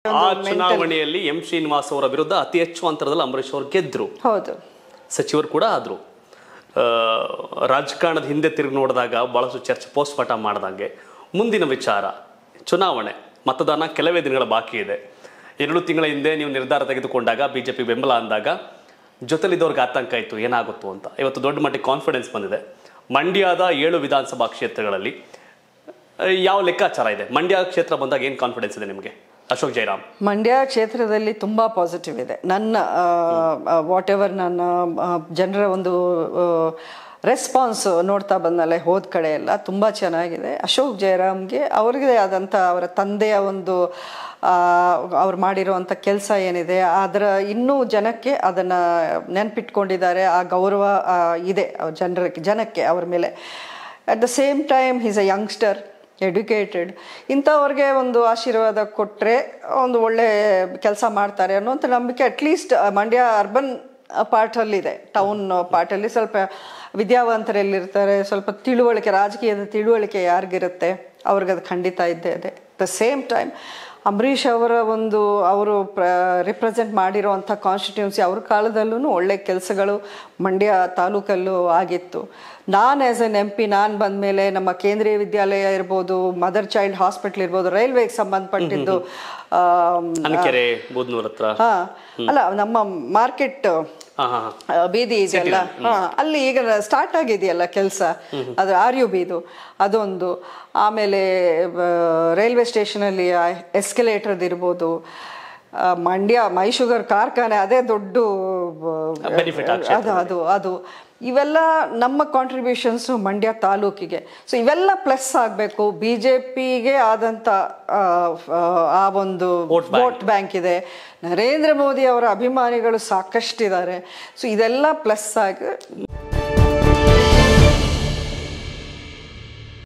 ಆ ಚುನಾವಣೆಯಲ್ಲಿ ಎಂ ಶ್ರೀನಿವಾಸ್ ಅವರ ವಿರುದ್ಧ ಅತಿ ಹೆಚ್ಚು ಅಂತರದಲ್ಲಿ ಅಂಬರೀಷ್ ಅವರು ಗೆದ್ರು ಹೌದು ಸಚಿವರು ಕೂಡ ಆದರು ರಾಜಕಾರಣದ ಹಿಂದೆ ತಿರುಗಿ ನೋಡಿದಾಗ ಭಾಳಷ್ಟು ಚರ್ಚೆ ಪೋಸ್ಟ್ಮಾರ್ಟಮ್ ಮಾಡಿದಂಗೆ ಮುಂದಿನ ವಿಚಾರ ಚುನಾವಣೆ ಮತದಾನ ಕೆಲವೇ ದಿನಗಳ ಬಾಕಿ ಇದೆ ಎರಡು ತಿಂಗಳ ಹಿಂದೆ ನೀವು ನಿರ್ಧಾರ ತೆಗೆದುಕೊಂಡಾಗ ಬಿ ಜೆ ಪಿ ಬೆಂಬಲ ಅಂದಾಗ ಜೊತೆಲಿದ್ದವ್ರಿಗೆ ಆತಂಕ ಇತ್ತು ಏನಾಗುತ್ತೋ ಅಂತ ಇವತ್ತು ದೊಡ್ಡ ಮಟ್ಟಿಗೆ ಕಾನ್ಫಿಡೆನ್ಸ್ ಬಂದಿದೆ ಮಂಡ್ಯದ ಏಳು ವಿಧಾನಸಭಾ ಕ್ಷೇತ್ರಗಳಲ್ಲಿ ಆ, ಯಾವ ಲೆಕ್ಕಾಚಾರ ಇದೆ ಮಂಡ್ಯ ಕ್ಷೇತ್ರ ಬಂದಾಗ ಏನು ಕಾನ್ಫಿಡೆನ್ಸ್ ಇದೆ ನಿಮಗೆ ಅಶೋಕ್ ಜೈರಾಮ್ ಮಂಡ್ಯ ಕ್ಷೇತ್ರದಲ್ಲಿ ತುಂಬ ಪಾಸಿಟಿವ್ ಇದೆ ನನ್ನ ವಾಟ್ ಎವರ್ ನನ್ನ ಆ, ಜನರ ಒಂದು ರೆಸ್ಪಾನ್ಸ್ ನೋಡ್ತಾ ಬಂದಮೇಲೆ ಹೋದ ಕಡೆ ಎಲ್ಲ ತುಂಬ ಚೆನ್ನಾಗಿದೆ ಅಶೋಕ್ ಜಯರಾಮ್ಗೆ ಅವ್ರಿಗೆ ಆದಂಥ ಅವರ ತಂದೆಯ ಒಂದು ಆ, ಅವ್ರು ಮಾಡಿರುವಂಥ ಕೆಲಸ ಏನಿದೆ ಅದರ ಇನ್ನೂ ಜನಕ್ಕೆ ಅದನ್ನು ನೆನಪಿಟ್ಕೊಂಡಿದ್ದಾರೆ ಆ ಗೌರವ ಆ, ಇದೆ ಅವ್ರ ಜನರಿಗೆ ಜನಕ್ಕೆ ಅವ್ರ ಮೇಲೆ at the same time is a youngster educated ಇಂಥವ್ರಿಗೆ ಒಂದು ಆಶೀರ್ವಾದ ಕೊಟ್ಟರೆ ಒಂದು ಒಳ್ಳೆ ಕೆಲಸ ಮಾಡ್ತಾರೆ ಅನ್ನೋಂಥ ನಂಬಿಕೆ ಅಟ್ಲೀಸ್ಟ್ ಮಂಡ್ಯ ಅರ್ಬನ್ ಪಾರ್ಟಲ್ಲಿದೆ ಟೌನ್ ಪಾರ್ಟಲ್ಲಿ ಸ್ವಲ್ಪ ವಿದ್ಯಾವಂತರಲ್ಲಿರ್ತಾರೆ ಸ್ವಲ್ಪ ತಿಳುವಳಿಕೆ ರಾಜಕೀಯದ ತಿಳುವಳಿಕೆ ಯಾರಿಗಿರುತ್ತೆ ಅವ್ರಿಗೆ ಅದು ಖಂಡಿತ ಇದ್ದೇ ಇದೆ ದ ಸೇಮ್ ಟೈಮ್ ಅಂಬರೀಷ್ ಅವರ ಒಂದು ಅವರು ಪ್ರ ರಿಪ್ರೆಸೆಂಟ್ ಮಾಡಿರೋವಂಥ ಕಾನ್ಸ್ಟಿಟ್ಯೂನ್ಸಿ ಅವ್ರ ಕಾಲದಲ್ಲೂ ಒಳ್ಳೆ ಕೆಲಸಗಳು ಮಂಡ್ಯ ತಾಲೂಕಲ್ಲೂ ಆಗಿತ್ತು ನಾನು ಆ್ಯಸ್ ಎನ್ ಎಂ ಪಿ ನಾನು ಬಂದಮೇಲೆ ನಮ್ಮ ಕೇಂದ್ರೀಯ ವಿದ್ಯಾಲಯ ಇರ್ಬೋದು ಮದರ್ ಚೈಲ್ಡ್ ಹಾಸ್ಪಿಟ್ಲ್ ಇರ್ಬೋದು ರೈಲ್ವೆಗೆ ಸಂಬಂಧಪಟ್ಟಿದ್ದು ಆಮ್, ಅನ್ಕೆರೆ ಬೂದ್ನೂರ್ ಹತ್ರ ಹಾ ಅಲ್ಲ ನಮ್ಮ ಮಾರ್ಕೆಟ್ ಹಾಂ ಹಾಂ ಆ, ಬೀದಿ ಇದೆಯಲ್ಲ ಹಾ ಅಲ್ಲಿ ಈಗ ಸ್ಟಾರ್ಟ್ ಆಗಿದೆಯಲ್ಲ ಕೆಲಸ ಅದು ಆರ್ ಯು ಬಿದು ಅದೊಂದು ಆಮೇಲೆ ರೈಲ್ವೆ ಸ್ಟೇಷನಲ್ಲಿ ಎಸ್ಕಲೇಟರ್ದು ಇರ್ಬೋದು ಆ, ಮಂಡ್ಯ ಮೈ ಶುಗರ್ ಕಾರ್ಖಾನೆ ಅದೇ ದೊಡ್ಡ ಆ, Benefit ಆ ಅದು ಅದು ಅದು ಇವೆಲ್ಲ ನಮ್ಮ ಕಾಂಟ್ರಿಬ್ಯೂಷನ್ಸು ಮಂಡ್ಯ ತಾಲೂಕಿಗೆ ಸೊ ಇವೆಲ್ಲ ಪ್ಲಸ್ ಆಗಬೇಕು ಬಿ ಜೆ ಪಿಗೆ ಆದಂಥ ಆ, ಆ ಒಂದು ವೋಟ್ ಬ್ಯಾಂಕ್ ಇದೆ ನರೇಂದ್ರ ಮೋದಿ ಅವರ ಅಭಿಮಾನಿಗಳು ಸಾಕಷ್ಟಿದ್ದಾರೆ ಸೊ ಇದೆಲ್ಲ ಪ್ಲಸ್ ಆಗಿ